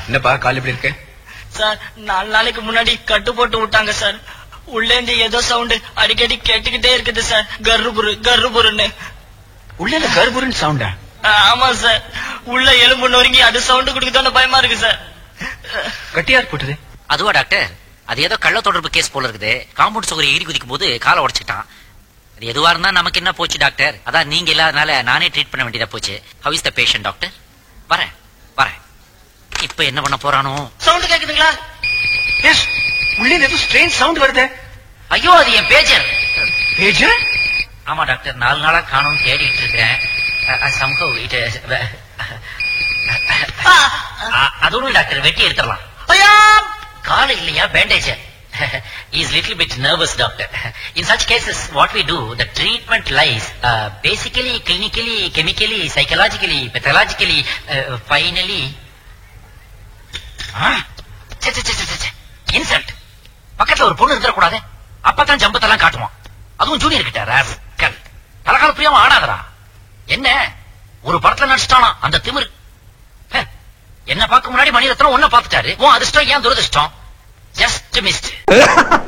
என்னப்பா கால் எப்படி இருக்கு சார் நாலு நாளைக்கு முன்னாடி கட்டு போட்டு விட்டாங்க சார் உள்ளே இருந்து ஏதோ சவுண்ட் அடிக்கடி கேட்டுக்கிட்டே இருக்குது சார் கர்ருபுரு கர்ருபுருன்னு உள்ள கர்பூரன் சவுண்டா ஆ, ஆமா சார் உள்ள எலும்பு நொறுங்கி அது சவுண்ட் கொடுக்குதோன்னு பயமா இருக்கு சார் கட்டியார் போட்டது அதுவா டாக்டர் அது ஏதோ கள்ள தொடர்பு கேஸ் போல இருக்குது காம்பவுண்ட் சுவரை எகிரி குதிக்கும் போது காலை உடைச்சிட்டான் அது எதுவா இருந்தா நமக்கு என்ன போச்சு டாக்டர் அதான் நீங்க இல்லாதனால நானே ட்ரீட் பண்ண வேண்டியதா போச்சு how is the patient doctor வரேன் வரேன் இப்ப என்ன பண்ண போறானோ சவுண்ட் கேக்குதுங்களா எஸ் உள்ளே இருந்து ஏதோ ஸ்ட்ரெயின் சவுண்ட் வருது ஐயோ அது என் பேஜர் பேஜர் ஆமா டாக்டர் நாலு நாளா காணும் தேடிட்டு இருக்கிறேன் சம்பவ் இட் அதோட டாக்டர் வெட்டி எடுத்துடலாம் ஐயா கால இல்லையா bandage is little bit nervous doctor in such cases what we do the treatment lies basically clinically chemically psychologically pathologically finally insult பக்கத்துல ஒரு பொண்ணு இருக்கக்கூடாது அப்பதான் ஜம்பத்தெல்லாம் காட்டுவான் அதுவும் ஜூனியர் கிட்ட ராஸ்கல் தலகால பிரியாம ஆடாதடா என்ன ஒரு படத்துல நடிச்சிட்டானா அந்த திமிரு ஹே, என்ன பார்க்க முன்னாடி மணிரத்னம் ஒன்ன பார்த்துட்டாரு உன் அதிர்ஷ்டம் ஏன் துரதிர்ஷ்டம் ஜஸ்ட் மிஸ்ட்